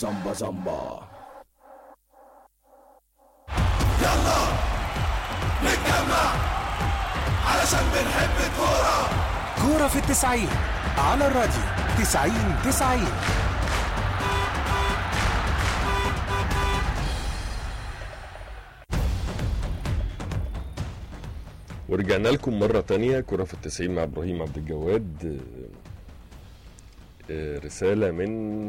زمبا زمبا يلا نتجمع علشان بنحب الكورة كورة في التسعين على الراديو تسعين تسعين ورجعنا لكم مرة تانية كرة في التسعين مع إبراهيم عبد الجواد آه، آه، رسالة من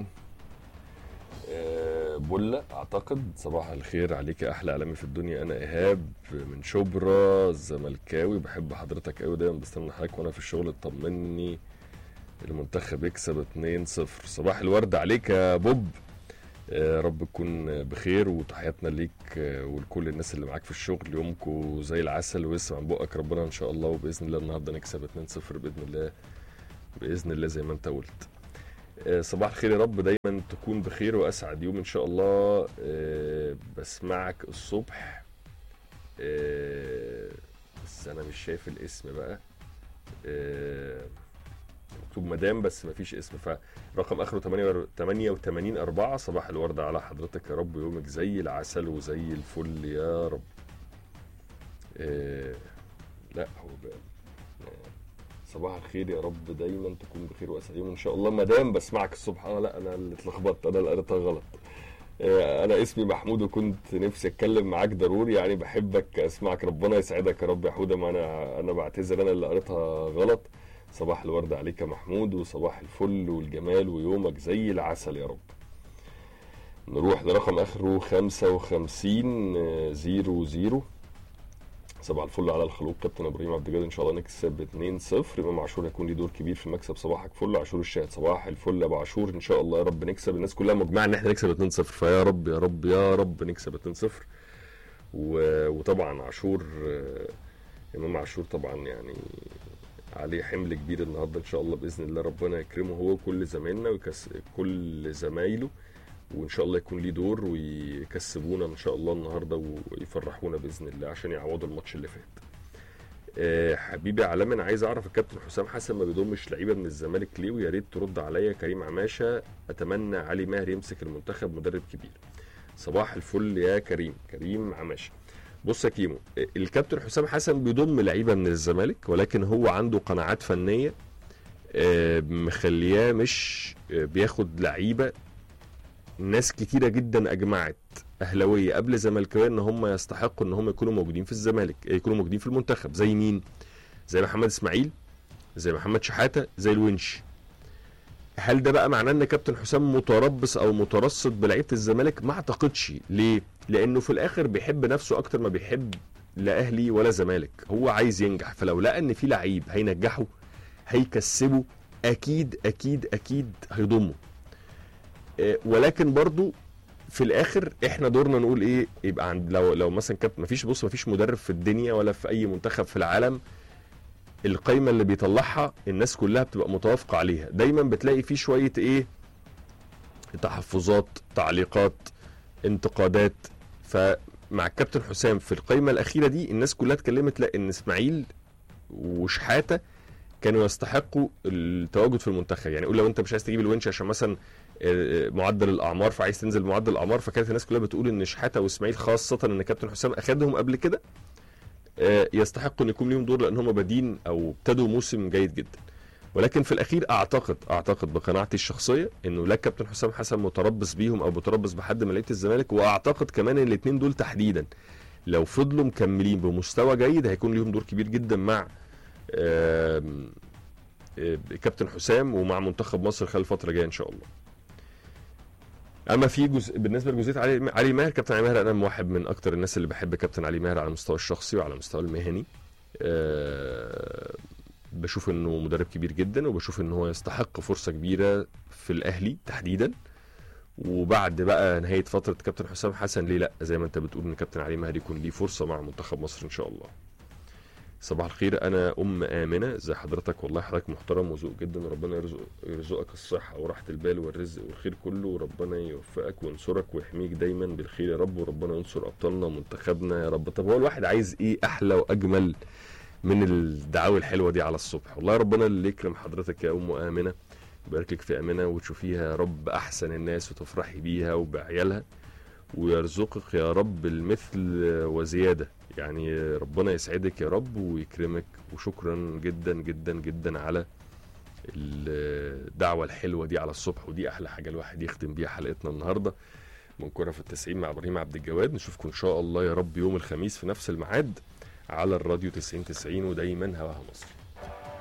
آه، بلة أعتقد صباح الخير عليك يا أحلى إعلامي في الدنيا أنا إيهاب من شبرا الزملكاوي بحب حضرتك أوي دايما بستنى حضرتك وأنا في الشغل تطمني المنتخب يكسب 2-0 صباح الورد عليك يا بوب يا رب تكون بخير وتحياتنا ليك ولكل الناس اللي معاك في الشغل يومكم زي العسل ويسمع من بقك ربنا ان شاء الله وباذن الله النهارده نكسب 2-0 باذن الله باذن الله زي ما انت قلت آه، صباح الخير يا رب دايما تكون بخير واسعد يوم ان شاء الله آه، بسمعك الصبح آه، بس انا مش شايف الاسم بقى آه، مكتوب مدام بس مفيش اسم فرقم اخره 88 4 صباح الورد على حضرتك يا رب يومك زي العسل وزي الفل يا رب آه لا هو بقى آه، صباح الخير يا رب دايما تكون بخير واسعد يوم ان شاء الله مدام بسمعك الصبح اه لا انا اللي اتلخبطت انا اللي قريتها غلط آه، انا اسمي محمود وكنت نفسي اتكلم معاك ضروري يعني بحبك اسمعك ربنا يسعدك يا رب يا حوده ما انا انا بعتذر انا اللي قريتها غلط صباح الورد عليك يا محمود وصباح الفل والجمال ويومك زي العسل يا رب نروح لرقم اخره 55 آه، زيرو زيرو صباح الفل على الخلوق كابتن ابراهيم عبد الجواد ان شاء الله نكسب 2-0 امام عاشور هيكون ليه دور كبير في المكسب صباحك فل عاشور الشاهد صباح الفل يا ابو عاشور ان شاء الله يا رب نكسب الناس كلها مجمعه ان احنا نكسب 2-0 فيا رب يا رب يا رب نكسب 2-0 و- وطبعا عاشور آه، امام عاشور طبعا يعني عليه حمل كبير النهارده ان شاء الله باذن الله ربنا يكرمه هو وكل زمايلنا ويكس كل زمايله وان شاء الله يكون ليه دور ويكسبونا ان شاء الله النهارده ويفرحونا باذن الله عشان يعوضوا الماتش اللي فات. أه حبيبي عالمي انا عايز اعرف الكابتن حسام حسن ما بيضمش لعيبه من الزمالك ليه ويا ريت ترد عليا كريم عماشه اتمنى علي ماهر يمسك المنتخب مدرب كبير. صباح الفل يا كريم كريم عماشه. بص يا كيمو الكابتن حسام حسن بيضم لعيبه من الزمالك ولكن هو عنده قناعات فنيه آه، مخلياه مش آه، بياخد لعيبه ناس كتيره جدا اجمعت اهلاويه قبل زملكاويه ان هم يستحقوا ان هم يكونوا موجودين في الزمالك آه، يكونوا موجودين في المنتخب زي مين؟ زي محمد اسماعيل زي محمد شحاته زي الونش هل ده بقى معناه ان كابتن حسام متربص او مترصد بلعيبه الزمالك؟ ما اعتقدش، ليه؟ لانه في الاخر بيحب نفسه اكتر ما بيحب لا اهلي ولا زمالك، هو عايز ينجح فلو لقى ان في لعيب هينجحه هيكسبه اكيد اكيد اكيد هيضمه. آه، ولكن برضو في الاخر احنا دورنا نقول ايه يبقى عند لو لو مثلا كابتن مفيش بص مفيش مدرب في الدنيا ولا في اي منتخب في العالم القايمه اللي بيطلعها الناس كلها بتبقى متوافقه عليها دايما بتلاقي فيه شويه ايه تحفظات تعليقات انتقادات فمع الكابتن حسام في القايمه الاخيره دي الناس كلها اتكلمت لا ان اسماعيل وشحاته كانوا يستحقوا التواجد في المنتخب يعني قول لو انت مش عايز تجيب الونش عشان مثلا آه، معدل الاعمار فعايز تنزل معدل الاعمار فكانت الناس كلها بتقول ان شحاته واسماعيل خاصه ان كابتن حسام اخدهم قبل كده آه، يستحقوا ان يكون ليهم دور لان هم بادين او ابتدوا موسم جيد جدا ولكن في الاخير اعتقد اعتقد بقناعتي الشخصيه انه لا كابتن حسام حسن متربص بيهم او متربص بحد من لعيبه الزمالك واعتقد كمان ان الاثنين دول تحديدا لو فضلوا مكملين بمستوى جيد هيكون ليهم دور كبير جدا مع آم، آه، كابتن حسام ومع منتخب مصر خلال الفتره الجايه ان شاء الله اما في جزء بالنسبه لجزئيه علي علي ماهر كابتن علي ماهر انا واحد من اكتر الناس اللي بحب كابتن علي ماهر على المستوى الشخصي وعلى المستوى المهني أه بشوف انه مدرب كبير جدا وبشوف ان هو يستحق فرصه كبيره في الاهلي تحديدا وبعد بقى نهايه فتره كابتن حسام حسن ليه لا زي ما انت بتقول ان كابتن علي ماهر يكون ليه فرصه مع منتخب مصر ان شاء الله صباح الخير انا ام امنه زي حضرتك والله حضرتك محترم وذوق جدا وربنا يرزق يرزقك الصحه وراحه البال والرزق والخير كله وربنا يوفقك وينصرك ويحميك دايما بالخير يا رب وربنا ينصر ابطالنا ومنتخبنا يا رب طب هو الواحد عايز ايه احلى واجمل من الدعاوي الحلوه دي على الصبح والله ربنا اللي يكرم حضرتك يا ام امنه يبارك لك في امانه وتشوفيها يا رب احسن الناس وتفرحي بيها وبعيالها ويرزقك يا رب المثل وزياده يعني ربنا يسعدك يا رب ويكرمك وشكرا جدا جدا جدا على الدعوه الحلوه دي على الصبح ودي احلى حاجه الواحد يختم بيها حلقتنا النهارده من كرة في التسعين مع ابراهيم عبد الجواد نشوفكم ان شاء الله يا رب يوم الخميس في نفس الميعاد على الراديو 90 90 ودايما هواها مصر